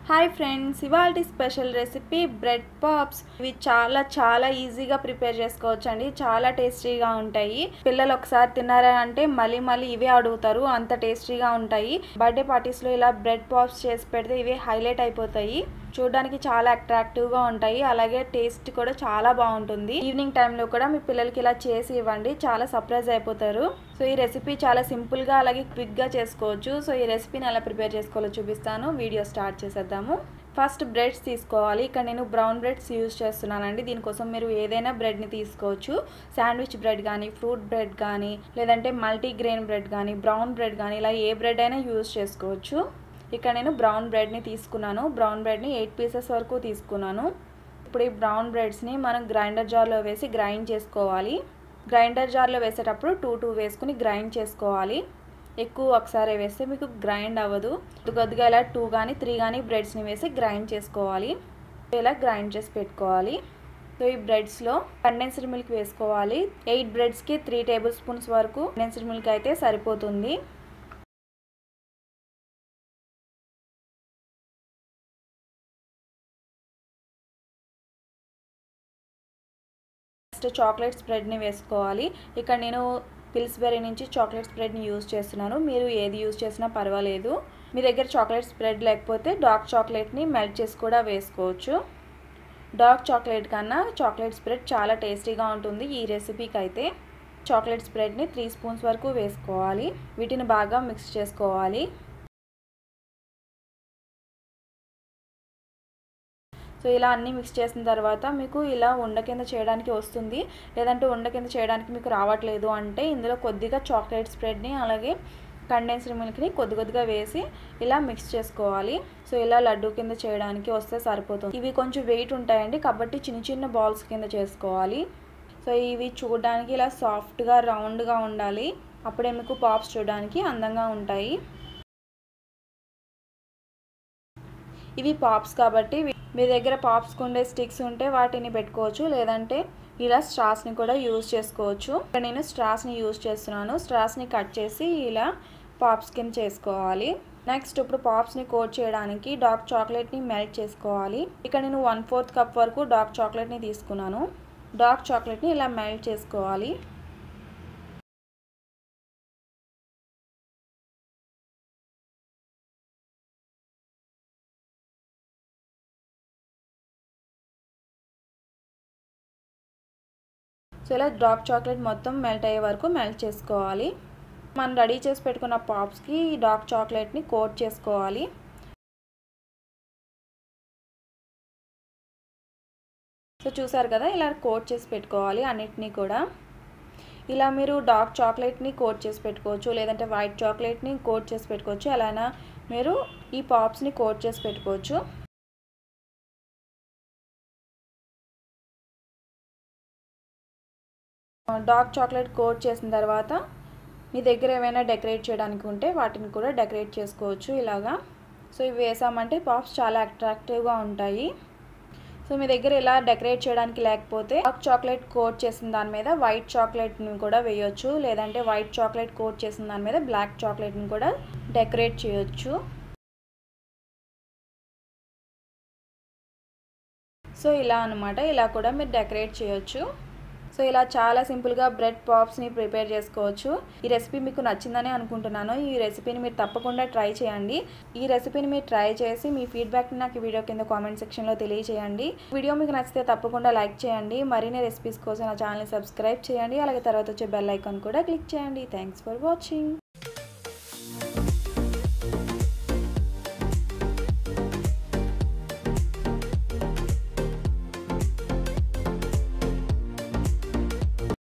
hi friends ఇవాళ special recipe bread pops ఇవి చాలా చాలా ఈజీగా ప్రిపేర్ చేసుకోవచ్చు అండి చాలా టేస్టీగా ఉంటాయి పిల్లలు ఒకసారి తిన్నారా అంటే మళ్ళీ మళ్ళీ ఇవే అడుగుతారు అంత టేస్టీగా ఉంటాయి బర్త్డే పార్టీస్లో ఇలా బ్రెడ్ పాప్స్ చేసి పెడితే ఇవే హైలైట్ అయిపోతాయి చూడడానికి చాలా అట్రాక్టివ్గా ఉంటాయి అలాగే టేస్ట్ కూడా చాలా బాగుంటుంది ఈవినింగ్ టైంలో కూడా మీ పిల్లలకి ఇలా చేసి ఇవ్వండి చాలా సర్ప్రైజ్ అయిపోతారు సో ఈ రెసిపీ చాలా సింపుల్గా అలాగే క్విక్గా చేసుకోవచ్చు సో ఈ రెసిపీని ఎలా ప్రిపేర్ చేసుకోవాలో చూపిస్తాను వీడియో స్టార్ట్ చేసేద్దాము ఫస్ట్ బ్రెడ్స్ తీసుకోవాలి ఇక్కడ నేను బ్రౌన్ బ్రెడ్స్ యూజ్ చేస్తున్నానండి దీనికోసం మీరు ఏదైనా బ్రెడ్ని తీసుకోవచ్చు శాండ్విచ్ బ్రెడ్ కానీ ఫ్రూట్ బ్రెడ్ కానీ లేదంటే మల్టీ గ్రెయిన్ బ్రెడ్ కానీ బ్రౌన్ బ్రెడ్ కానీ ఇలా ఏ బ్రెడ్ అయినా యూజ్ చేసుకోవచ్చు ఇక్కడ నేను బ్రౌన్ బ్రెడ్ని తీసుకున్నాను బ్రౌన్ బ్రెడ్ని ఎయిట్ పీసెస్ వరకు తీసుకున్నాను ఇప్పుడు ఈ బ్రౌన్ బ్రెడ్స్ని మనం గ్రైండర్ జార్లో వేసి గ్రైండ్ చేసుకోవాలి గ్రైండర్ జార్లో వేసేటప్పుడు టూ టూ వేసుకుని గ్రైండ్ చేసుకోవాలి ఎక్కువ ఒకసారి వేస్తే మీకు గ్రైండ్ అవ్వదు కొద్దిగా ఇలా టూ కానీ త్రీ కానీ బ్రెడ్స్ని వేసి గ్రైండ్ చేసుకోవాలి ఇలా గ్రైండ్ చేసి పెట్టుకోవాలి సో ఈ బ్రెడ్స్లో కండెన్స్డ్ మిల్క్ వేసుకోవాలి ఎయిట్ బ్రెడ్స్కి త్రీ టేబుల్ స్పూన్స్ వరకు కండెన్స్డ్ మిల్క్ అయితే సరిపోతుంది నెక్స్ట్ చాక్లెట్ స్ప్రెడ్ని వేసుకోవాలి ఇక్కడ నేను పిల్స్బెరీ నుంచి చాక్లెట్ స్ప్రెడ్ని యూజ్ చేస్తున్నాను మీరు ఏది యూజ్ చేసినా పర్వాలేదు మీ దగ్గర చాక్లెట్ స్ప్రెడ్ లేకపోతే డార్క్ చాక్లెట్ని మెల్ట్ చేసి కూడా వేసుకోవచ్చు డార్క్ చాక్లెట్ కన్నా చాక్లెట్ స్ప్రెడ్ చాలా టేస్టీగా ఉంటుంది ఈ రెసిపీకి అయితే చాక్లెట్ స్ప్రెడ్ని త్రీ స్పూన్స్ వరకు వేసుకోవాలి వీటిని బాగా మిక్స్ చేసుకోవాలి సో ఇలా అన్నీ మిక్స్ చేసిన తర్వాత మీకు ఇలా ఉండ కింద చేయడానికి వస్తుంది లేదంటే ఉండ కింద చేయడానికి మీకు రావట్లేదు అంటే ఇందులో కొద్దిగా చాక్లెట్ స్ప్రెడ్ని అలాగే కండెన్స్డ్ మిల్క్ని కొద్ది కొద్దిగా వేసి ఇలా మిక్స్ చేసుకోవాలి సో ఇలా లడ్డు కింద చేయడానికి వస్తే సరిపోతుంది ఇవి కొంచెం వెయిట్ ఉంటాయండి కాబట్టి చిన్న చిన్న బాల్స్ కింద చేసుకోవాలి సో ఇవి చూడడానికి ఇలా సాఫ్ట్గా రౌండ్గా ఉండాలి అప్పుడే మీకు పాప్స్ చూడడానికి అందంగా ఉంటాయి ఇవి పాప్స్ కాబట్టి మీ దగ్గర పాప్స్కి ఉండే స్టిక్స్ ఉంటే వాటిని పెట్టుకోవచ్చు లేదంటే ఇలా స్ట్రాస్ని కూడా యూజ్ చేసుకోవచ్చు ఇక్కడ నేను స్ట్రాస్ని యూజ్ చేస్తున్నాను స్ట్రాస్ని కట్ చేసి ఇలా పాప్స్ కింద చేసుకోవాలి నెక్స్ట్ ఇప్పుడు పాప్స్ని కోట్ చేయడానికి డార్క్ చాక్లెట్ని మెల్ట్ చేసుకోవాలి ఇక్కడ నేను వన్ ఫోర్త్ కప్ వరకు డార్క్ చాక్లెట్ని తీసుకున్నాను డార్క్ చాక్లెట్ని ఇలా మెల్ట్ చేసుకోవాలి సో ఇలా డార్క్ చాక్లెట్ మొత్తం మెల్ట్ అయ్యే వరకు మెల్ట్ చేసుకోవాలి మనం రెడీ చేసి పెట్టుకున్న పాప్స్కి ఈ డార్క్ చాక్లెట్ని కోట్ చేసుకోవాలి సో చూసారు కదా ఇలా కోట్ చేసి పెట్టుకోవాలి అన్నిటినీ కూడా ఇలా మీరు డార్క్ చాక్లెట్ని కోట్ చేసి పెట్టుకోవచ్చు లేదంటే వైట్ చాక్లెట్ని కోట్ చేసి పెట్టుకోవచ్చు అలానా మీరు ఈ పాప్స్ని కోట్ చేసి పెట్టుకోవచ్చు డార్క్ చాక్లెట్ కోట్ చేసిన తర్వాత మీ దగ్గర ఏమైనా డెకరేట్ చేయడానికి ఉంటే వాటిని కూడా డెకరేట్ చేసుకోవచ్చు ఇలాగా సో ఇవి వేసామంటే పాప్స్ చాలా అట్రాక్టివ్గా ఉంటాయి సో మీ దగ్గర ఇలా డెకరేట్ చేయడానికి లేకపోతే డార్క్ చాక్లెట్ కోట్ చేసిన దాని మీద వైట్ చాక్లెట్ని కూడా వేయొచ్చు లేదంటే వైట్ చాక్లెట్ కోట్ చేసిన దాని మీద బ్లాక్ చాక్లెట్ని కూడా డెకరేట్ చేయొచ్చు సో ఇలా అనమాట ఇలా కూడా మీరు డెకరేట్ చేయొచ్చు సో ఇలా చాలా సింపుల్గా బ్రెడ్ పాప్స్ని ప్రిపేర్ చేసుకోవచ్చు ఈ రెసిపీ మీకు నచ్చిందని అనుకుంటున్నాను ఈ రెసిపీని మీరు తప్పకుండా ట్రై చేయండి ఈ రెసిపీని మీరు ట్రై చేసి మీ ఫీడ్బ్యాక్ని నాకు వీడియో కింద కామెంట్ సెక్షన్లో తెలియజేయండి వీడియో మీకు నచ్చితే తప్పకుండా లైక్ చేయండి మరిన్ని రెసిపీస్ కోసం నా ఛానల్ని సబ్స్క్రైబ్ చేయండి అలాగే తర్వాత వచ్చే బెల్ ఐకాన్ కూడా క్లిక్ చేయండి థ్యాంక్స్ ఫర్ వాచింగ్